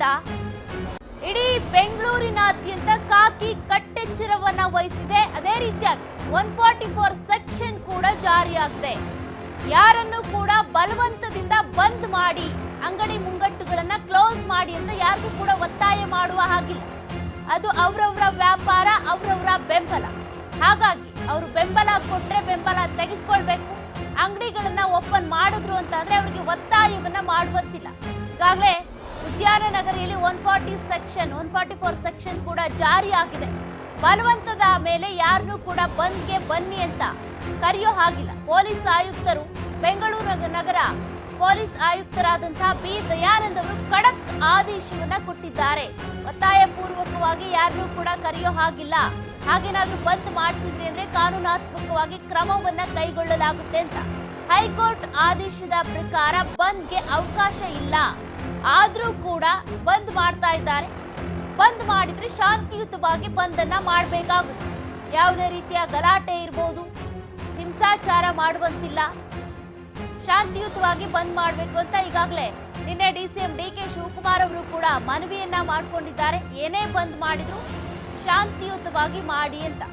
ತಂಡ ಇಡೀ ಬೆಂಗಳೂರಿನಾದ್ಯಂತ ಕಾಕಿ ಕಟ್ಟೆಚ್ಚರವನ್ನ ವಹಿಸಿದೆ ಅದೇ ರೀತಿಯಾಗಿ ಒನ್ ಫಾರ್ಟಿ ಫೋರ್ ಸೆಕ್ಷನ್ ಕೂಡ ಜಾರಿಯಾಗಿದೆ ಯಾರನ್ನು ಕೂಡ ಬಲವಂತದಿಂದ ಬಂದ್ ಮಾಡಿ ಅಂಗಡಿ ಮುಂಗಟ್ಟುಗಳನ್ನ ಕ್ಲೋಸ್ ಮಾಡಿ ಅಂತ ಯಾರಿಗೂ ಕೂಡ ಒತ್ತಾಯ ಮಾಡುವ ಹಾಗಿಲ್ಲ ಅದು ಅವರವರ ವ್ಯಾಪಾರ ಅವರವರ ಬೆಂಬಲ ಹಾಗಾಗಿ ಅವರು ಬೆಂಬಲ ಕೊಟ್ರೆ ಬೆಂಬಲ ತೆಗೆದುಕೊಳ್ಬೇಕು ಅಂಗಡಿಗಳನ್ನ ಓಪನ್ ಮಾಡಿದ್ರು ಅಂತ ಅಂದ್ರೆ ಅವರಿಗೆ ಒತ್ತಾಯವನ್ನ ಮಾಡುವಂತಿಲ್ಲ ಈಗಾಗಲೇ ಉದ್ಯಾನ ನಗರಿಯಲ್ಲಿ one forty section one forty four section ಕೂಡ ಜಾರಿ ಆಗಿದೆ ಬಲವಂತದ ಮೇಲೆ ಯಾರನ್ನೂ ಕೂಡ ಬಂದ್ಗೆ ಬನ್ನಿ ಅಂತ ಕರೆಯೋ ಹಾಗಿಲ್ಲ ಪೊಲೀಸ್ ಆಯುಕ್ತರು ಬೆಂಗಳೂರು ನಗ- ನಗರ ಪೊಲೀಸ್ ಆಯುಕ್ತರಾದಂತಹ ಬಿ ದಯಾನಂದ್ ಅವರು ಖಡಕ್ ಆದೇಶವನ್ನ ಕೊಟ್ಟಿದ್ದಾರೆ ಒತ್ತಾಯ ಪೂರ್ವಕವಾಗಿ ಯಾರನ್ನೂ ಕೂಡ ಕರೆಯೋ ಹಾಗಿಲ್ಲ ಹಾಗೇನಾದ್ರೂ ಬಂದ್ ಮಾಡ್ತಿದ್ರಿ ಅಂದ್ರೆ ಕಾನೂನಾತ್ಮಕವಾಗಿ ಕ್ರಮವನ್ನ ಕೈಗೊಳ್ಳಲಾಗುತ್ತೆ ಅಂತ ಹೈಕೋರ್ಟ್ ಆದೇಶದ ಪ್ರಕಾರ ಬಂದ್ಗೆ ಅವಕಾಶ ಇಲ್ಲ ಆದ್ರೂ ಕೂಡ ಬಂದ್ ಮಾಡ್ತಾ ಇದ್ದಾರೆ ಬಂದ್ ಮಾಡಿದ್ರೆ ಶಾಂತಿಯುತವಾಗಿ ಬಂದನ್ನ ಮಾಡಬೇಕಾಗುತ್ತೆ ಯಾವುದೇ ರೀತಿಯ ಗಲಾಟೆ ಇರ್ಬೋದು ಹಿಂಸಾಚಾರ ಮಾಡುವಂತಿಲ್ಲ ಶಾಂತಿಯುತವಾಗಿ ಬಂದ್ ಮಾಡಬೇಕು ಅಂತ ಈಗಾಗಲೇ ನಿನ್ನೆ D C M D K Shivakumar ಅವರು ಕೂಡ ಮನವಿಯನ್ನ ಮಾಡಿಕೊಂಡಿದ್ದಾರೆ ಏನೇ ಬಂದ್ ಮಾಡಿದ್ರು ಶಾಂತಿಯುತವಾಗಿ ಮಾಡಿ ಅಂತ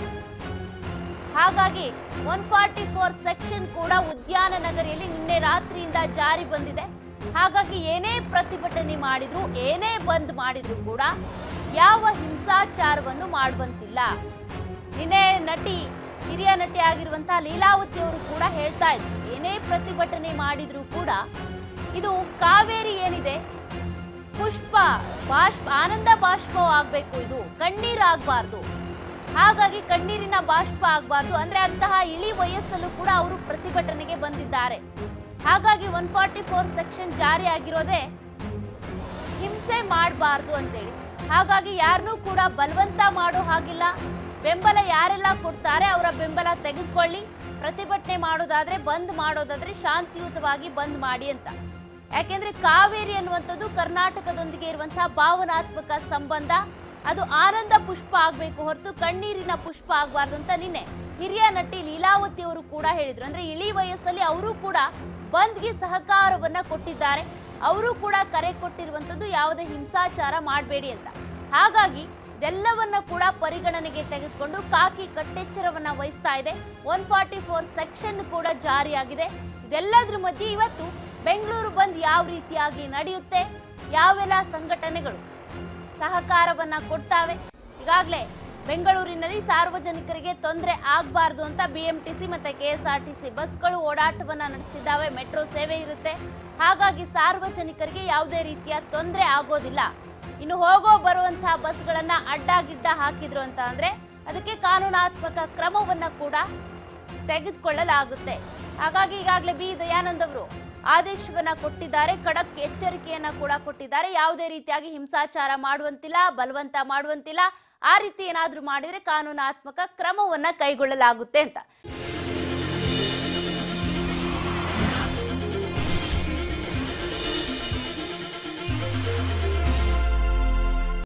ಹಾಗಾಗಿ ಒನ್ ಫಾರ್ಟಿ ಫೋರ್ ಸೆಕ್ಷನ್ ಕೂಡ ಉದ್ಯಾನ ನಗರಿಯಲ್ಲಿ ನಿನ್ನೆ ರಾತ್ರಿಯಿಂದ ಜಾರಿ ಬಂದಿದೆ ಹಾಗಾಗಿ ಏನೇ ಪ್ರತಿಭಟನೆ ಮಾಡಿದ್ರು ಏನೇ ಬಂದ್ ಮಾಡಿದ್ರು ಕೂಡ ಯಾವ ಹಿಂಸಾಚಾರವನ್ನು ಮಾಡುವಂತಿಲ್ಲ ನಿನ್ನೆ ನಟಿ ಹಿರಿಯ ನಟಿ ಆಗಿರುವಂತಹ ಲೀಲಾವತಿ ಅವರು ಕೂಡ ಹೇಳ್ತಾ ಇದ್ರು ಏನೇ ಪ್ರತಿಭಟನೆ ಮಾಡಿದ್ರು ಕೂಡ ಇದು ಕಾವೇರಿ ಏನಿದೆ ಪುಷ್ಪ ಬಾಷ್ಪ ಆನಂದ ಬಾಷ್ಪ ಆಗ್ಬೇಕು ಇದು ಕಣ್ಣೀರಾಗಬಾರ್ದು ಹಾಗಾಗಿ ಕಣ್ಣೀರಿನ ಬಾಷ್ಪ ಆಗಬಾರ್ದು ಅಂದ್ರೆ ಅಂತಹ ಇಳಿ ವಯಸ್ಸಲ್ಲೂ ಕೂಡ ಅವರು ಪ್ರತಿಭಟನೆಗೆ ಬಂದಿದ್ದಾರೆ ಹಾಗಾಗಿ ಒನ್ ಫಾರ್ಟಿ ಫೋರ್ ಸೆಕ್ಷನ್ ಜಾರಿ ಆಗಿರೋದೇ ಹಿಂಸೆ ಮಾಡಬಾರ್ದು ಅಂತೇಳಿ ಹಾಗಾಗಿ ಯಾರನ್ನೂ ಕೂಡ ಬಲವಂತ ಮಾಡೋ ಹಾಗಿಲ್ಲ ಬೆಂಬಲ ಯಾರೆಲ್ಲ ಕೊಡ್ತಾರೆ ಅವರ ಬೆಂಬಲ ತೆಗೆದುಕೊಳ್ಳಿ ಪ್ರತಿಭಟನೆ ಮಾಡೋದಾದ್ರೆ ಬಂದ್ ಮಾಡೋದಾದ್ರೆ ಶಾಂತಿಯುತವಾಗಿ ಬಂದ್ ಮಾಡಿ ಅಂತ ಯಾಕೆಂದ್ರೆ ಕಾವೇರಿ ಅನ್ನುವಂಥದ್ದು ಕರ್ನಾಟಕದೊಂದಿಗೆ ಇರುವಂತಹ ಭಾವನಾತ್ಮಕ ಸಂಬಂಧ ಅದು ಆನಂದ ಪುಷ್ಪ ಆಗ್ಬೇಕು ಹೊರತು ಕಣ್ಣೀರಿನ ಪುಷ್ಪ ಆಗಬಾರ್ದು ಅಂತ ನಿನ್ನೆ ಹಿರಿಯ ನಟಿ ಲೀಲಾವತಿ ಅವರು ಕೂಡ ಹೇಳಿದ್ರು ಅಂದ್ರೆ ಇಳಿ ವಯಸ್ಸಲ್ಲಿ ಅವರು ಕೂಡ ಬಂದ್ಗೆ ಸಹಕಾರವನ್ನ ಕೊಟ್ಟಿದ್ದಾರೆ ಅವರು ಕೂಡ ಕರೆ ಕೊಟ್ಟಿರುವಂತದ್ದು ಯಾವುದೇ ಹಿಂಸಾಚಾರ ಮಾಡಬೇಡಿ ಅಂತ ಹಾಗಾಗಿ ಇದೆಲ್ಲವನ್ನ ಕೂಡ ಪರಿಗಣನೆಗೆ ತೆಗೆದುಕೊಂಡು ಕಾಕಿ ಕಟ್ಟೆಚ್ಚರವನ್ನ ವಹಿಸ್ತಾ ಇದೆ ಒನ್ ಫಾರ್ಟಿ ಫೋರ್ ಸೆಕ್ಷನ್ ಕೂಡ ಜಾರಿಯಾಗಿದೆ ಇದೆಲ್ಲದ್ರ ಮಧ್ಯೆ ಇವತ್ತು ಬೆಂಗಳೂರು ಬಂದ್ ಯಾವ ರೀತಿಯಾಗಿ ನಡೆಯುತ್ತೆ ಯಾವೆಲ್ಲ ಸಂಘಟನೆಗಳು ಸಹಕಾರವನ್ನ ಕೊಡ್ತಾವೆ ಈಗಾಗಲೇ ಬೆಂಗಳೂರಿನಲ್ಲಿ ಸಾರ್ವಜನಿಕರಿಗೆ ತೊಂದರೆ ಆಗಬಾರ್ದು ಅಂತ ಬಿಎಂಟಿಸಿ ಮತ್ತೆ ಕೆಎಸ್ಆರ್ಟಿಸಿ ಬಸ್ಗಳು ಓಡಾಟವನ್ನ ನಡೆಸ್ತಿದ್ದಾವೆ ಮೆಟ್ರೋ ಸೇವೆ ಇರುತ್ತೆ ಹಾಗಾಗಿ ಸಾರ್ವಜನಿಕರಿಗೆ ಯಾವುದೇ ರೀತಿಯ ತೊಂದರೆ ಆಗೋದಿಲ್ಲ ಇನ್ನು ಹೋಗೋ ಬರುವಂತಹ ಬಸ್ಗಳನ್ನ ಅಡ್ಡಗಿಡ್ಡ ಹಾಕಿದ್ರು ಅಂತ ಅಂದ್ರೆ ಅದಕ್ಕೆ ಕಾನೂನಾತ್ಮಕ ಕ್ರಮವನ್ನ ಕೂಡ ತೆಗೆದುಕೊಳ್ಳಲಾಗುತ್ತೆ ಹಾಗಾಗಿ ಈಗಾಗಲೇ ಬಿ ದಯಾನಂದ್ ಅವರು ಆದೇಶವನ್ನ ಕೊಟ್ಟಿದ್ದಾರೆ ಖಡಕ್ ಎಚ್ಚರಿಕೆಯನ್ನ ಕೂಡ ಕೊಟ್ಟಿದ್ದಾರೆ ಯಾವುದೇ ರೀತಿಯಾಗಿ ಹಿಂಸಾಚಾರ ಮಾಡುವಂತಿಲ್ಲ ಬಲವಂತ ಮಾಡುವಂತಿಲ್ಲ ಆ ರೀತಿ ಏನಾದ್ರೂ ಮಾಡಿದ್ರೆ ಕಾನೂನಾತ್ಮಕ ಕ್ರಮವನ್ನ ಕೈಗೊಳ್ಳಲಾಗುತ್ತೆ ಅಂತ